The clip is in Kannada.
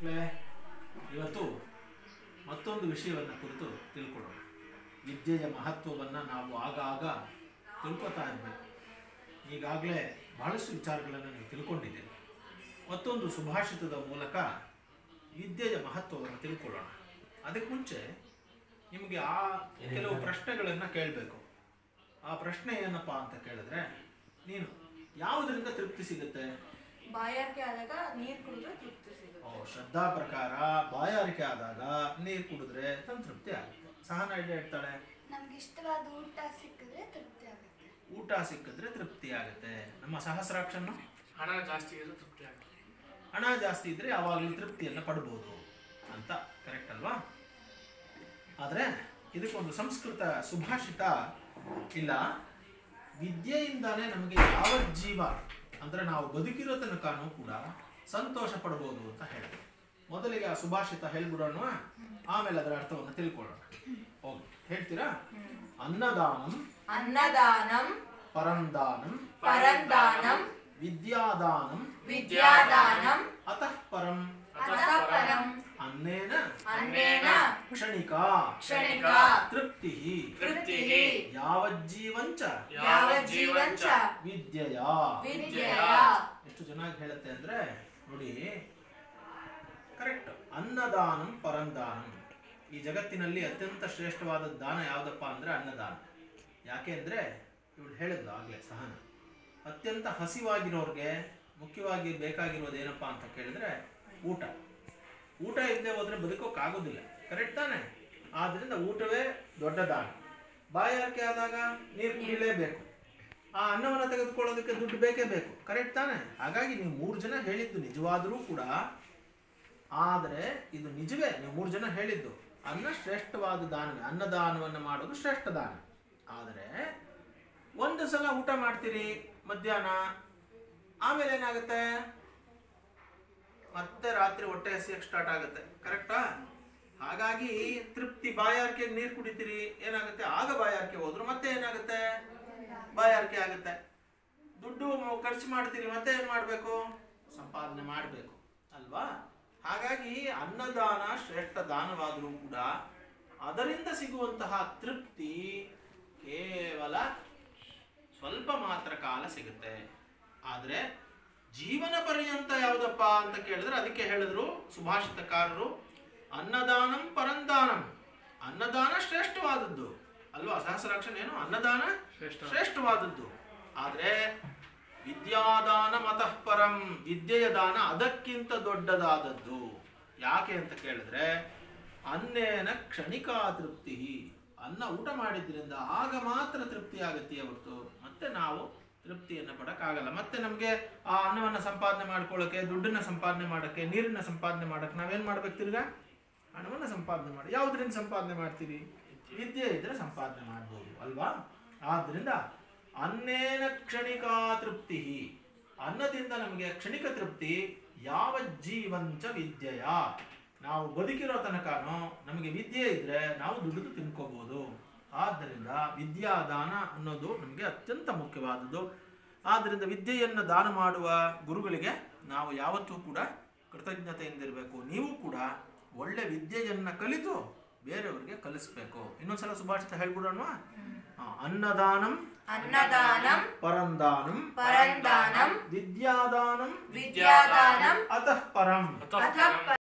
ಮಕ್ಕಳೇ ಇವತ್ತು ಮತ್ತೊಂದು ವಿಷಯವನ್ನು ಕುರಿತು ತಿಳ್ಕೊಳ್ಳೋಣ ವಿದ್ಯೆಯ ಮಹತ್ವವನ್ನು ನಾವು ಆಗಾಗ ತಿಳ್ಕೊತಾ ಇರಬೇಕು ಈಗಾಗಲೇ ಬಹಳಷ್ಟು ವಿಚಾರಗಳನ್ನು ನೀವು ತಿಳ್ಕೊಂಡಿದ್ದೀರಿ ಮತ್ತೊಂದು ಸುಭಾಷಿತದ ಮೂಲಕ ವಿದ್ಯೆಯ ಮಹತ್ವವನ್ನು ತಿಳ್ಕೊಳ್ಳೋಣ ಅದಕ್ಕೆ ಮುಂಚೆ ನಿಮಗೆ ಆ ಕೆಲವು ಪ್ರಶ್ನೆಗಳನ್ನು ಕೇಳಬೇಕು ಆ ಪ್ರಶ್ನೆ ಏನಪ್ಪ ಅಂತ ಕೇಳಿದ್ರೆ ನೀನು ಯಾವುದರಿಂದ ತೃಪ್ತಿ ಸಿಗುತ್ತೆ ಬಾಯಾರಿಕೆ ಆದಾಗ ನೀರು ಕುಡಿದ್ರೆ ತೃಪ್ತಿ ಸಿಗುತ್ತೆ ಓ, ಶ್ರದ್ಧಾ ಪ್ರಕಾರ ಬಾಯಾರಿಕೆ ಆದಾಗ ನೀರು ಕುಡಿದ್ರೆ ಸಂತೃಪ್ತಿ ಆಗುತ್ತೆ ಸಹನ ಹೇಳಿ ಹೇಳ್ತಾಳೆ ನಮ್ಗೆ ಇಷ್ಟವಾದ ಊಟ ಸಿಕ್ಕಿದ್ರೆ ತೃಪ್ತಿ ಆಗುತ್ತೆ ಊಟ ಸಿಕ್ಕಿದ್ರೆ ತೃಪ್ತಿ ಆಗುತ್ತೆ ನಮ್ಮ ಸಹಸ್ರಾಕ್ಷನ್ನು ಹಣ ಜಾಸ್ತಿ ಇದ್ರೆ ತೃಪ್ತಿ ಆಗುತ್ತೆ ಹಣ ಜಾಸ್ತಿ ಇದ್ರೆ ಯಾವಾಗಲೂ ತೃಪ್ತಿಯನ್ನು ಪಡ್ಬೋದು ಅಂತ ಕರೆಕ್ಟ್ ಅಲ್ವಾ ಆದರೆ ಇದಕ್ಕೊಂದು ಸಂಸ್ಕೃತ ಸುಭಾಷಿತ ಇಲ್ಲ ವಿದ್ಯೆಯಿಂದಾನೇ ನಮಗೆ ಯಾವ ಜೀವ ಅಂದ್ರೆ ನಾವು ಬದುಕಿರೋ ತನಕನೂ ಕೂಡ ಸಂತೋಷ ಪಡ್ಬೋದು ಅಂತ ಹೇಳಿದೆ ಮೊದಲಿಗೆ ಆ ಸುಭಾಷಿತ ಹೇಳ್ಬಿಡೋಣ ಆಮೇಲೆ ಅದರ ಅರ್ಥವನ್ನು ತಿಳ್ಕೊಳ್ಳೋಣ ಹೋಗಿ ಹೇಳ್ತೀರಾ ಅನ್ನದಾನಂ ಅನ್ನದಾನಂ ಪರಂದಾನಂ ಪರಂದಾನಂ ವಿದ್ಯಾದಾನಂ ವಿದ್ಯಾದಾನಂ ಅತಃ ಪರಂ ಅತಃ ಪರಂ ಅನ್ನೇನ ಅನ್ನೇನ ಕ್ಷಣಿಕ ಕ್ಷಣಿಕ ತೃಪ್ತಿ ತೃಪ್ತಿಃ ಯಾವಜ್ಜೀವಂಚ ಯಾವಜ್ಜೀವಂಚ ವಿದ್ಯೆಯ ವಿದ್ಯೆಯ ಎಷ್ಟು ಚೆನ್ನಾಗಿ ಹೇಳುತ್ತೆ ಅಂದ್ರೆ ನೋಡಿ ಕರೆಕ್ಟ್ ಅನ್ನದಾನಂ ಪರಂದಾನಂ ಈ ಜಗತ್ತಿನಲ್ಲಿ ಅತ್ಯಂತ ಶ್ರೇಷ್ಠವಾದ ದಾನ ಯಾವುದಪ್ಪ ಅಂದ್ರೆ ಅನ್ನದಾನ ಯಾಕೆ ಅಂದ್ರೆ ಇವಳು ಹೇಳಿದ್ಲು ಆಗ್ಲೇ ಸಹನ ಅತ್ಯಂತ ಹಸಿವಾಗಿರೋರ್ಗೆ ಮುಖ್ಯವಾಗಿ ಬೇಕಾಗಿರೋದು ಏನಪ್ಪಾ ಅಂತ ಕೇಳಿದ್ರೆ ಊಟ ಊಟ ಇಲ್ಲದೆ ಹೋದ್ರೆ ಬದುಕೋಕ್ಕಾಗೋದಿಲ್ಲ ಕರೆಕ್ಟ್ ತಾನೆ ಆದ್ರಿಂದ ಊಟವೇ ದೊಡ್ಡ ದಾನ ಬಾಯಾರಿಕೆ ಆದಾಗ ನೀರು ಕುಡಿಲೇಬೇಕು ಆ ಅನ್ನವನ್ನು ತೆಗೆದುಕೊಳ್ಳೋದಕ್ಕೆ ದುಡ್ಡು ಬೇಕೇ ಬೇಕು ಕರೆಕ್ಟ್ ತಾನೆ ಹಾಗಾಗಿ ನೀವು ಮೂರು ಜನ ಹೇಳಿದ್ದು ನಿಜವಾದರೂ ಕೂಡ ಆದರೆ ಇದು ನಿಜವೇ ನೀವು ಮೂರು ಜನ ಹೇಳಿದ್ದು ಅನ್ನ ಶ್ರೇಷ್ಠವಾದ ದಾನವೇ ಅನ್ನದಾನವನ್ನು ಮಾಡೋದು ಶ್ರೇಷ್ಠ ದಾನ ಆದರೆ ಒಂದು ಸಲ ಊಟ ಮಾಡ್ತೀರಿ ಮಧ್ಯಾಹ್ನ ಆಮೇಲೆ ಏನಾಗುತ್ತೆ ಮತ್ತೆ ರಾತ್ರಿ ಹೊಟ್ಟೆ ಹಸಿಯಕ್ಕೆ ಸ್ಟಾರ್ಟ್ ಆಗುತ್ತೆ ಕರೆಕ್ಟಾ ಹಾಗಾಗಿ ತೃಪ್ತಿ ಬಾಯಾರಿಕೆ ನೀರು ಕುಡಿತೀರಿ ಏನಾಗುತ್ತೆ ಆಗ ಬಾಯಾರಿಕೆ ಹೋದ್ರು ಮತ್ತೆ ಏನಾಗುತ್ತೆ ಬಾಯಾರಿಕೆ ಆಗುತ್ತೆ ದುಡ್ಡು ಮ- ಖರ್ಚು ಮಾಡ್ತೀರಿ ಮತ್ತೆ ಏನ್ ಮಾಡಬೇಕು ಸಂಪಾದನೆ ಮಾಡಬೇಕು ಅಲ್ವಾ ಹಾಗಾಗಿ ಅನ್ನದಾನ ಶ್ರೇಷ್ಠ ದಾನವಾದರೂ ಕೂಡ ಅದರಿಂದ ಸಿಗುವಂತಹ ತೃಪ್ತಿ ಕೇವಲ ಸ್ವಲ್ಪ ಮಾತ್ರ ಕಾಲ ಸಿಗುತ್ತೆ ಆದರೆ ಜೀವನ ಪರ್ಯಂತ ಯಾವುದಪ್ಪ ಅಂತ ಕೇಳಿದ್ರೆ ಅದಕ್ಕೆ ಹೇಳಿದ್ರು ಸುಭಾಷಿತಕಾರರು ಅನ್ನದಾನಂ ಪರಂದಾನಂ ಅನ್ನದಾನ ಶ್ರೇಷ್ಠವಾದದ್ದು ಅಲ್ವಾ ಸಹಸ್ರಾಕ್ಷರ ಏನು ಅನ್ನದಾನ ಶ್ರೇಷ್ಠ. ಶ್ರೇಷ್ಠವಾದದ್ದು ಆದರೆ ವಿದ್ಯಾದಾನ ಮತಃ ಪರಂ ವಿದ್ಯೆಯ ದಾನ ಅದಕ್ಕಿಂತ ದೊಡ್ಡದಾದದ್ದು ಯಾಕೆ ಅಂತ ಕೇಳಿದ್ರೆ ಅನ್ನೇನ ಕ್ಷಣಿಕಾ ತೃಪ್ತಿ ಅನ್ನ ಊಟ ಮಾಡಿದ್ರಿಂದ ಆಗ ಮಾತ್ರ ತೃಪ್ತಿ ಆಗುತ್ತೆ ಹೊರತು ಮತ್ತೆ ನಾವು ತೃಪ್ತಿಯನ್ನು ಪಡಕ್ಕಾಗಲ್ಲ ಮತ್ತೆ ನಮಗೆ ಆ ಅನ್ನವನ್ನು ಸಂಪಾದನೆ ಮಾಡ್ಕೊಳ್ಳೋಕೆ ದುಡ್ಡನ್ನ ಸಂಪಾದನೆ ಮಾಡೋಕ್ಕೆ ನೀರನ್ನ ಸಂಪಾದನೆ ಮಾಡೋಕೆ ನಾವೇನ್ ಮಾಡ್ಬೇಕು ತಿರ್ಗಾ ಹಣವನ್ನು ಸಂಪಾದನೆ ಮಾಡಿ ಯಾವುದರಿಂದ ಸಂಪಾದನೆ ಮಾಡ್ತೀರಿ ವಿದ್ಯೆ ಇದ್ರೆ ಸಂಪಾದನೆ ಮಾಡ್ಬೋದು ಅಲ್ವಾ ಆದ್ರಿಂದ ಅನ್ನೇನ ಕ್ಷಣಿಕಾ ತೃಪ್ತಿ ಅನ್ನದಿಂದ ನಮಗೆ ಕ್ಷಣಿಕ ತೃಪ್ತಿ ಯಾವ ಜೀವಂಚ ವಿದ್ಯೆಯ ನಾವು ಬದುಕಿರೋ ತನಕನೂ ನಮಗೆ ವಿದ್ಯೆ ಇದ್ರೆ ನಾವು ದುಡಿದು ತಿನ್ಕೋಬಹುದು ಆದ್ದರಿಂದ ವಿದ್ಯಾದಾನ ಅನ್ನೋದು ನಮಗೆ ಅತ್ಯಂತ ಮುಖ್ಯವಾದದ್ದು ಆದ್ದರಿಂದ ವಿದ್ಯೆಯನ್ನು ದಾನ ಮಾಡುವ ಗುರುಗಳಿಗೆ ನಾವು ಯಾವತ್ತೂ ಕೂಡ ಕೃತಜ್ಞತೆಯಿಂದಿರಬೇಕು ನೀವು ಕೂಡ ಒಳ್ಳೆ ವಿದ್ಯೆಯನ್ನ ಕಲಿತು ಬೇರೆಯವರಿಗೆ ಕಲಿಸ್ಬೇಕು ಇನ್ನೊಂದ್ಸಲ ಸುಭಾಷಿತ ಹೇಳ್ಬಿಡೋಣ ಅನ್ನದಾನಂ ಅನ್ನದಾನಂ ಪರಂದಾನಂ ಪರಂದಾನಂ ವಿದ್ಯಾದಾನಂ ವಿದ್ಯಾದಾನಂ ಅತಃ ಪರಂ ಅತಃ ಅತಃ ಪರಂ